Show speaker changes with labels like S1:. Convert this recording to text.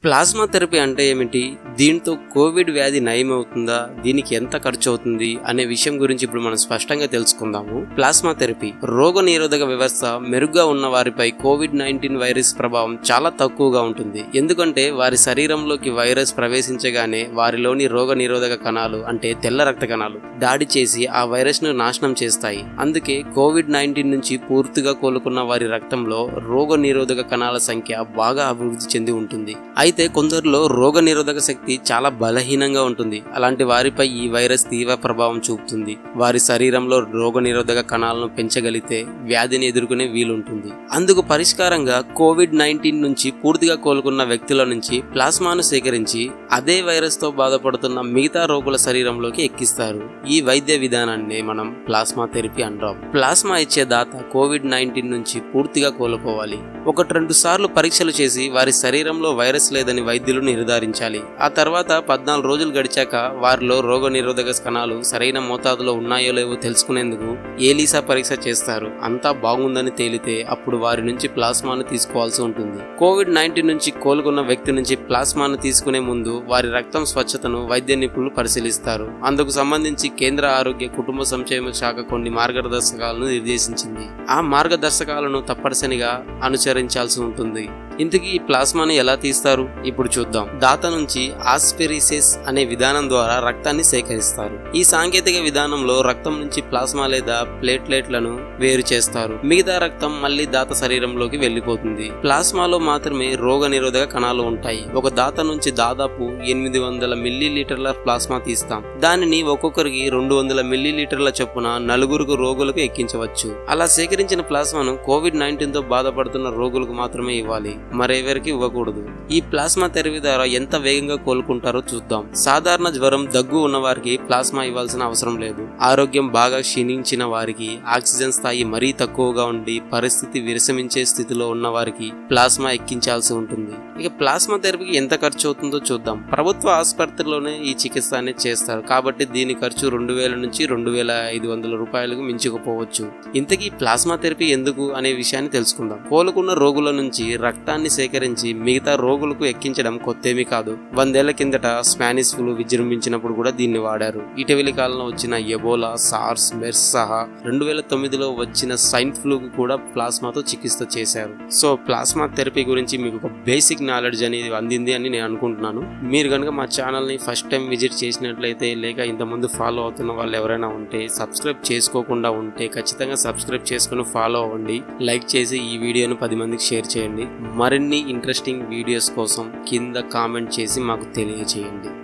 S1: plasma therapy అంటే ఏమిటి దీంతో కోవిడ్ వ్యాధి నయమవుతుందా దీనికి ఎంత ఖర్చు అవుతుంది అనే విషయం గురించి ఇప్పుడు మనం స్పష్టంగా తెలుసుకుందాము ప్లాస్మా థెరపీ రోగ నిరోధక వ్యవస్థ మెరుగ్గా ఉన్న వారిపై కోవిడ్ నైన్టీన్ వైరస్ ప్రభావం చాలా తక్కువగా ఉంటుంది ఎందుకంటే వారి శరీరంలోకి వైరస్ ప్రవేశించగానే వారిలోని రోగ నిరోధక కణాలు అంటే తెల్ల రక్త కణాలు దాడి చేసి ఆ వైరస్ ను నాశనం చేస్తాయి అందుకే కోవిడ్ నైన్టీన్ నుంచి పూర్తిగా కోలుకున్న వారి రక్తంలో రోగ నిరోధక కణాల సంఖ్య బాగా అభివృద్ధి చెంది ఉంటుంది అయితే కొందరిలో రోగ నిరోధక శక్తి చాలా బలహీనంగా ఉంటుంది అలాంటి వారిపై ఈ వైరస్ తీవ్ర ప్రభావం చూపుతుంది వారి శరీరంలో రోగ నిరోధక కణాలను పెంచగలిగితే వ్యాధిని ఎదుర్కొనే వీలుంటుంది అందుకు పరిష్కారంగా కోవిడ్ నైన్టీన్ నుంచి పూర్తిగా కోలుకున్న వ్యక్తుల నుంచి ప్లాస్మాను సేకరించి అదే వైరస్ తో బాధపడుతున్న మిగతా రోగుల శరీరంలోకి ఎక్కిస్తారు ఈ వైద్య విధానాన్ని మనం ప్లాస్మా థెరపీ అంటాం ప్లాస్మా ఇచ్చే దాత కోవిడ్ నైన్టీన్ నుంచి పూర్తిగా కోలుకోవాలి ఒకటి రెండు సార్లు పరీక్షలు చేసి వారి శరీరంలో వైరస్ లేదని వైద్యులు నిర్ధారించాలి ఆ తర్వాత పద్నాలుగు రోజులు గడిచాక వారిలో రోగ నిరోధక కణాలు సరైన మోతాదులో ఉన్నాయో లేవో తెలుసుకునేందుకు ఏలీసా పరీక్ష చేస్తారు అంతా బాగుందని తేలితే అప్పుడు వారి నుంచి ప్లాస్మాను తీసుకోవాల్సి ఉంటుంది కోవిడ్ నైన్టీన్ నుంచి కోలుకున్న వ్యక్తి నుంచి ప్లాస్మాను తీసుకునే ముందు వారి రక్తం స్వచ్ఛతను వైద్య నిపుణులు పరిశీలిస్తారు అందుకు సంబంధించి కేంద్ర ఆరోగ్య కుటుంబ సంక్షేమ శాఖ కొన్ని మార్గదర్శకాలను నిర్దేశించింది ఆ మార్గదర్శకాలను తప్పనిసరిగా అనుసరించాల్సి ఉంటుంది ఇంతకీ ఈ ప్లాస్మాని ఎలా తీస్తారు ఇప్పుడు చూద్దాం దాత నుంచి ఆస్పెరిసిస్ అనే విధానం ద్వారా రక్తాన్ని సేకరిస్తారు ఈ సాంకేతిక విధానంలో రక్తం నుంచి ప్లాస్మా లేదా ప్లేట్లెట్లను వేరు చేస్తారు మిగతా రక్తం మళ్ళీ దాత శరీరంలోకి వెళ్లిపోతుంది ప్లాస్మాలో మాత్రమే రోగ నిరోధక కణాలు ఉంటాయి ఒక దాత నుంచి దాదాపు ఎనిమిది వందల మిల్లీ లీటర్ల ప్లాస్మా తీస్తాం దానిని ఒక్కొక్కరికి రెండు వందల మిల్లీ లీటర్ల చొప్పున నలుగురికి రోగులకు ఎక్కించవచ్చు అలా సేకరించిన ప్లాస్మాను కోవిడ్ నైన్టీన్ తో బాధపడుతున్న రోగులకు మాత్రమే ఇవ్వాలి మరెవరికి ఇవ్వకూడదు ఈ ప్లాస్మా థెరపీ ద్వారా ఎంత వేగంగా కోలుకుంటారో చూద్దాం సాధారణ జ్వరం దగ్గు ఉన్న వారికి ప్లాస్మా ఇవ్వాల్సిన అవసరం లేదు ఆరోగ్యం బాగా క్షీణించిన వారికి ఆక్సిజన్ స్థాయి మరీ తక్కువగా ఉండి పరిస్థితి విరసమించే స్థితిలో ఉన్న వారికి ప్లాస్మా ఎక్కించాల్సి ఉంటుంది ఇక ప్లాస్మా థెరపీకి ఎంత ఖర్చు అవుతుందో చూద్దాం ప్రభుత్వ ఆసుపత్రిలోనే ఈ చికిత్స అనేది చేస్తారు కాబట్టి దీని ఖర్చు రెండు వేల నుంచి రెండు వేల ఐదు వందల రూపాయలకు మించుకుపోవచ్చు ఇంతకీ ప్లాస్మా థెరపీ ఎందుకు అనే విషయాన్ని తెలుసుకుందాం కోలుకున్న రోగుల నుంచి రక్తాన్ని సేకరించి మిగతా రోగులకు ఎక్కించడం కొత్తేమీ కాదు వందేళ్ల కిందట స్పానిష్ ఫ్లూ విజృంభించినప్పుడు కూడా దీన్ని వాడారు ఇటీవలి కాలంలో వచ్చిన ఎబోలా సార్స్ మెర్స్ సహా రెండు వేల తొమ్మిదిలో వచ్చిన సైన్ ఫ్లూకు కూడా ప్లాస్మాతో చికిత్స చేశారు సో ప్లాస్మా థెరపీ గురించి మీకు ఒక బేసిక్ నాలెడ్జ్ అనేది అందింది అని నేను అనుకుంటున్నాను మీరు కనుక మా ఛానల్ని ఫస్ట్ టైం విజిట్ చేసినట్లయితే లేక ఇంతకుముందు ఫాలో అవుతున్న వాళ్ళు ఎవరైనా ఉంటే సబ్స్క్రైబ్ చేసుకోకుండా ఉంటే ఖచ్చితంగా సబ్స్క్రైబ్ చేసుకుని ఫాలో అవ్వండి లైక్ చేసి ఈ వీడియోను పది మందికి షేర్ చేయండి మరిన్ని ఇంట్రెస్టింగ్ వీడియోస్ కోసం కింద కామెంట్ చేసి మాకు తెలియజేయండి